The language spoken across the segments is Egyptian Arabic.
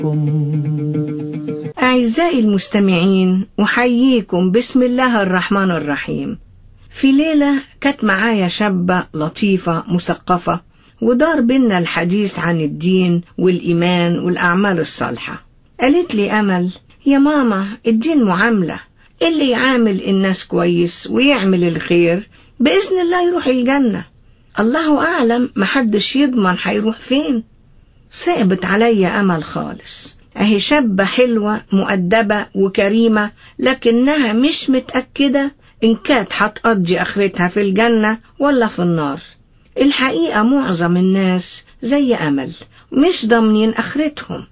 أعزائي المستمعين أحييكم بسم الله الرحمن الرحيم في ليلة كانت معايا شابة لطيفة مثقفة ودار بينا الحديث عن الدين والإيمان والأعمال الصالحة قالت لي أمل يا ماما الدين معاملة اللي يعامل الناس كويس ويعمل الخير بإذن الله يروح الجنة الله أعلم محدش يضمن هيروح فين صعبت عليا أمل خالص أهي شابة حلوة مؤدبة وكريمة لكنها مش متأكدة إن كانت هتقضي آخرتها في الجنة ولا في النار الحقيقة معظم الناس زي أمل مش ضامنين آخرتهم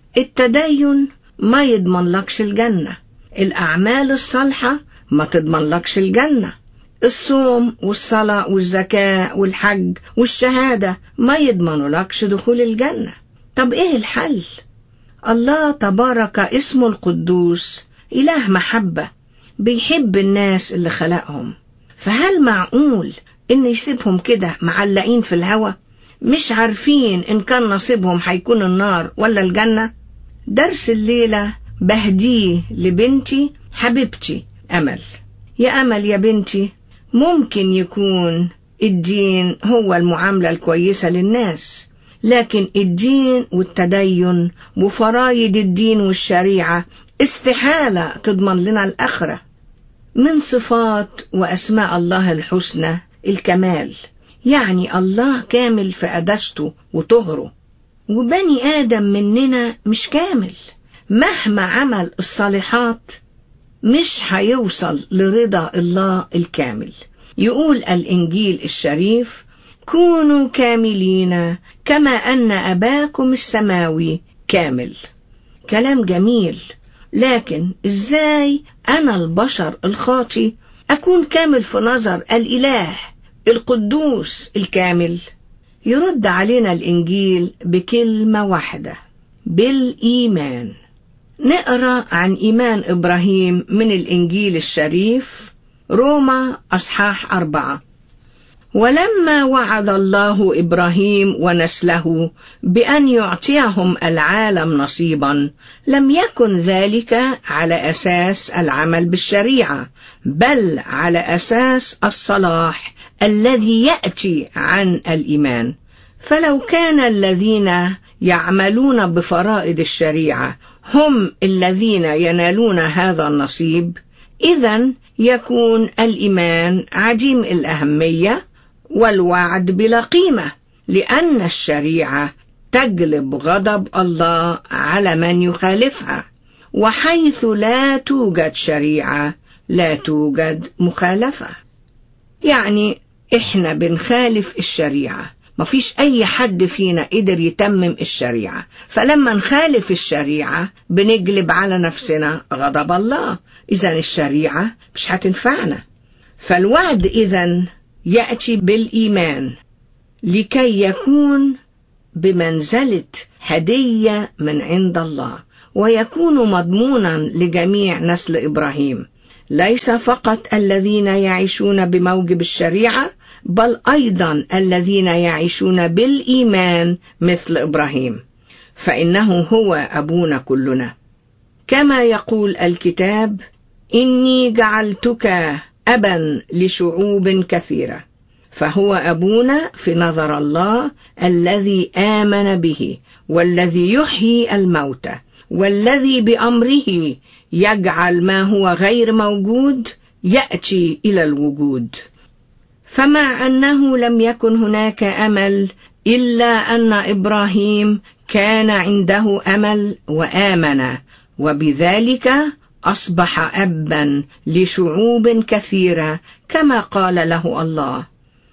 التدين ما يضمنلكش الجنة الأعمال الصالحة ما تضمنلكش الجنة الصوم والصلاة والزكاة والحج والشهادة ما يضمنولكش دخول الجنة طب إيه الحل؟ الله تبارك اسمه القدوس إله محبة بيحب الناس اللي خلقهم فهل معقول إن يسيبهم كده معلقين في الهوا مش عارفين إن كان نصيبهم هيكون النار ولا الجنة درس الليلة بهديه لبنتي حبيبتي أمل يا أمل يا بنتي ممكن يكون الدين هو المعاملة الكويسة للناس لكن الدين والتدين وفرايد الدين والشريعة استحالة تضمن لنا الآخرة من صفات وأسماء الله الحسنى الكمال يعني الله كامل في قدسته وطهره وبني آدم مننا مش كامل مهما عمل الصالحات مش هيوصل لرضا الله الكامل يقول الإنجيل الشريف كونوا كاملين كما أن أباكم السماوي كامل كلام جميل لكن إزاي أنا البشر الخاطي أكون كامل في نظر الإله القدوس الكامل يرد علينا الإنجيل بكلمة واحدة بالإيمان نقرأ عن إيمان إبراهيم من الإنجيل الشريف روما أصحاح أربعة ولما وعد الله إبراهيم ونسله بأن يعطيهم العالم نصيبا لم يكن ذلك على أساس العمل بالشريعة بل على أساس الصلاح الذي يأتي عن الإيمان فلو كان الذين يعملون بفرائض الشريعة هم الذين ينالون هذا النصيب إذا يكون الإيمان عديم الأهمية والوعد بلا قيمة لأن الشريعة تجلب غضب الله على من يخالفها وحيث لا توجد شريعة لا توجد مخالفة يعني احنا بنخالف الشريعة مفيش أي حد فينا قدر يتمم الشريعة فلما نخالف الشريعة بنجلب على نفسنا غضب الله إذا الشريعة مش هتنفعنا فالوعد إذا يأتي بالإيمان لكي يكون بمنزلة هدية من عند الله ويكون مضمونا لجميع نسل إبراهيم ليس فقط الذين يعيشون بموجب الشريعة بل أيضا الذين يعيشون بالإيمان مثل إبراهيم فإنه هو أبونا كلنا كما يقول الكتاب إني جعلتك أبا لشعوب كثيرة فهو أبونا في نظر الله الذي آمن به والذي يحيي الموتى والذي بأمره يجعل ما هو غير موجود يأتي إلى الوجود فمع أنه لم يكن هناك أمل إلا أن إبراهيم كان عنده أمل وآمن وبذلك أصبح أبا لشعوب كثيرة كما قال له الله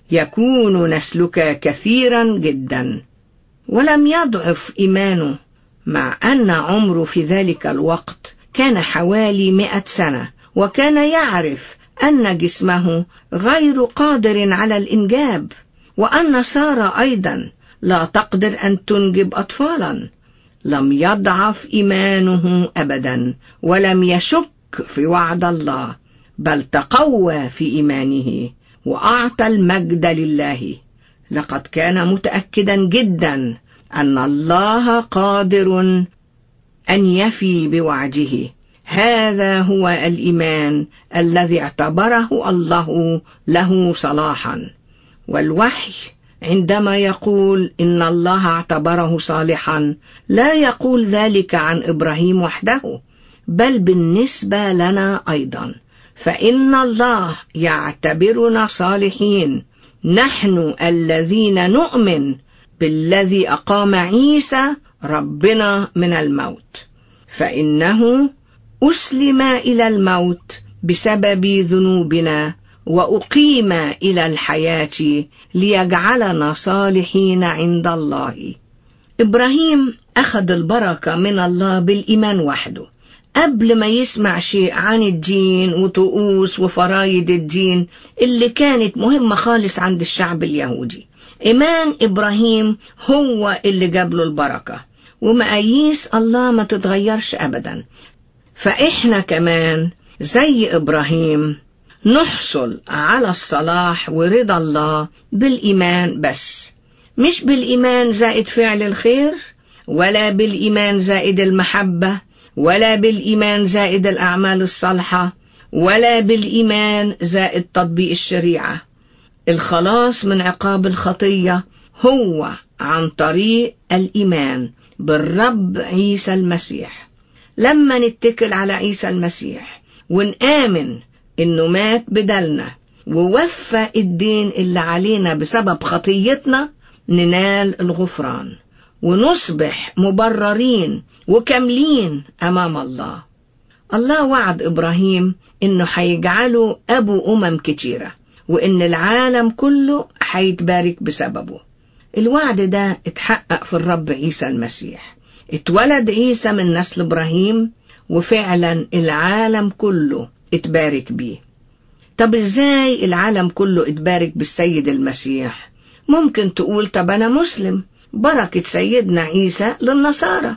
يكون نسلك كثيرا جدا ولم يضعف إيمانه مع أن عمره في ذلك الوقت كان حوالي مئة سنة وكان يعرف أن جسمه غير قادر على الإنجاب وأن سارة أيضا لا تقدر أن تنجب أطفالا لم يضعف إيمانه أبدا ولم يشك في وعد الله بل تقوى في إيمانه وأعطى المجد لله لقد كان متأكدا جدا أن الله قادر أن يفي بوعده هذا هو الإيمان الذي اعتبره الله له صلاحا والوحي عندما يقول إن الله اعتبره صالحا لا يقول ذلك عن إبراهيم وحده بل بالنسبة لنا أيضا فإن الله يعتبرنا صالحين نحن الذين نؤمن بالذي أقام عيسى ربنا من الموت فإنه أسلم إلى الموت بسبب ذنوبنا وأقيم إلى الحياة ليجعلنا صالحين عند الله إبراهيم أخذ البركة من الله بالإيمان وحده قبل ما يسمع شيء عن الدين وطقوس وفرايد الدين اللي كانت مهمة خالص عند الشعب اليهودي إيمان إبراهيم هو اللي جاب له البركة ومقاييس الله ما تتغيرش أبدا فإحنا كمان زي إبراهيم نحصل على الصلاح ورضا الله بالإيمان بس مش بالإيمان زائد فعل الخير ولا بالإيمان زائد المحبة ولا بالإيمان زائد الأعمال الصالحة ولا بالإيمان زائد تطبيق الشريعة الخلاص من عقاب الخطية هو عن طريق الإيمان بالرب عيسى المسيح لما نتكل على عيسى المسيح ونآمن إنه مات بدلنا ووفى الدين اللي علينا بسبب خطيتنا ننال الغفران ونصبح مبررين وكاملين أمام الله الله وعد إبراهيم إنه هيجعله أبو أمم كتيرة وإن العالم كله هيتبارك بسببه الوعد ده اتحقق في الرب عيسى المسيح اتولد عيسى من نسل إبراهيم وفعلا العالم كله اتبارك بيه طب ازاي العالم كله اتبارك بالسيد المسيح ممكن تقول طب أنا مسلم بركة سيدنا عيسى للنصارى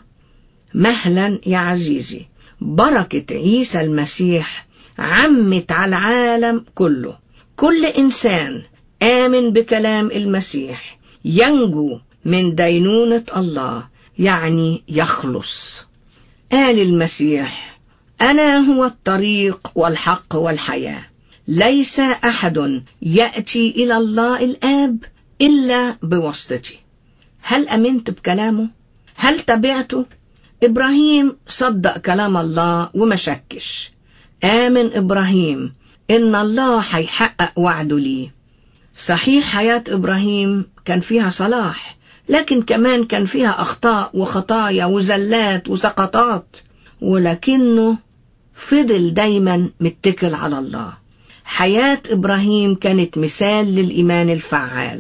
مهلا يا عزيزي بركة عيسى المسيح عمت على العالم كله كل إنسان آمن بكلام المسيح ينجو من دينونة الله يعني يخلص قال المسيح أنا هو الطريق والحق والحياة ليس أحد يأتي إلى الله الآب إلا بواسطتي هل أمنت بكلامه؟ هل تبعته؟ إبراهيم صدق كلام الله وما شكش آمن إبراهيم إن الله هيحقق وعده ليه صحيح حياة إبراهيم كان فيها صلاح لكن كمان كان فيها أخطاء وخطايا وزلات وسقطات ولكنه فضل دايما متكل على الله حياة إبراهيم كانت مثال للإيمان الفعال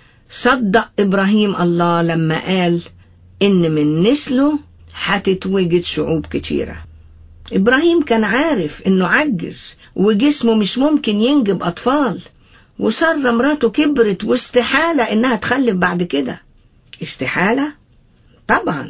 صدق إبراهيم الله لما قال إن من نسله هتتوجد شعوب كتيرة إبراهيم كان عارف إنه عجز وجسمه مش ممكن ينجب أطفال وسارة مراته كبرت واستحالة إنها تخلف بعد كده استحالة؟ طبعا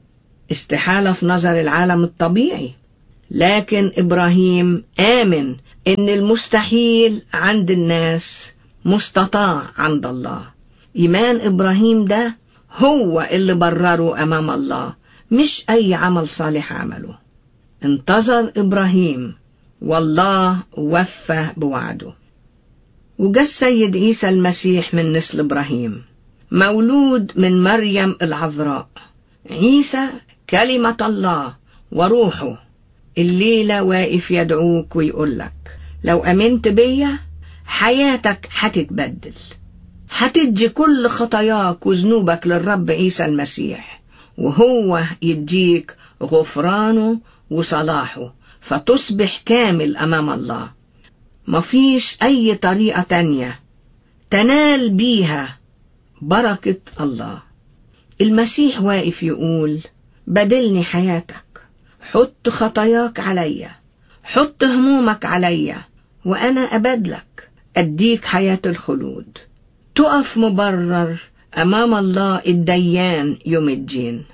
استحالة في نظر العالم الطبيعي لكن إبراهيم آمن إن المستحيل عند الناس مستطاع عند الله إيمان إبراهيم ده هو اللي برره أمام الله مش أي عمل صالح عمله انتظر إبراهيم والله وفى بوعده وجا السيد عيسى المسيح من نسل إبراهيم مولود من مريم العذراء عيسى كلمة الله وروحه الليلة واقف يدعوك ويقولك لو أمنت بيا حياتك هتتبدل هتدي كل خطاياك وذنوبك للرب عيسى المسيح وهو يديك غفرانه وصلاحه فتصبح كامل أمام الله مفيش أي طريقة تانية تنال بيها بركة الله المسيح واقف يقول بدلني حياتك حط خطاياك عليا حط همومك عليا وأنا أبدلك أديك حياة الخلود تقف مبرر أمام الله الديان يوم الدين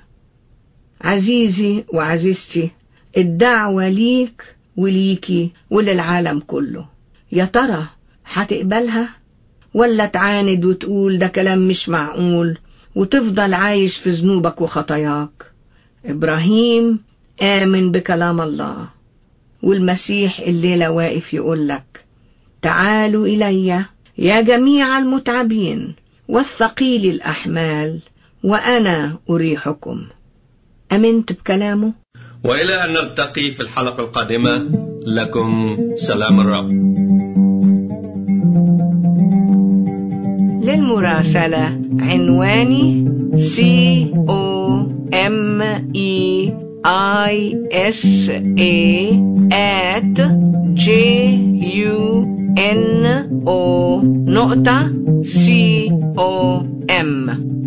عزيزي وعزيزتي الدعوة ليك وليكي وللعالم كله يا ترى هتقبلها ولا تعاند وتقول ده كلام مش معقول وتفضل عايش في ذنوبك وخطاياك إبراهيم آمن بكلام الله والمسيح الليلة واقف يقول لك تعالوا إلي يا جميع المتعبين والثقيل الأحمال وأنا أريحكم أمنت بكلامه؟ وإلى أن نلتقي في الحلقة القادمة لكم سلام الرب للمراسلة عنواني C O M E I S A at J U N O نقطة C O M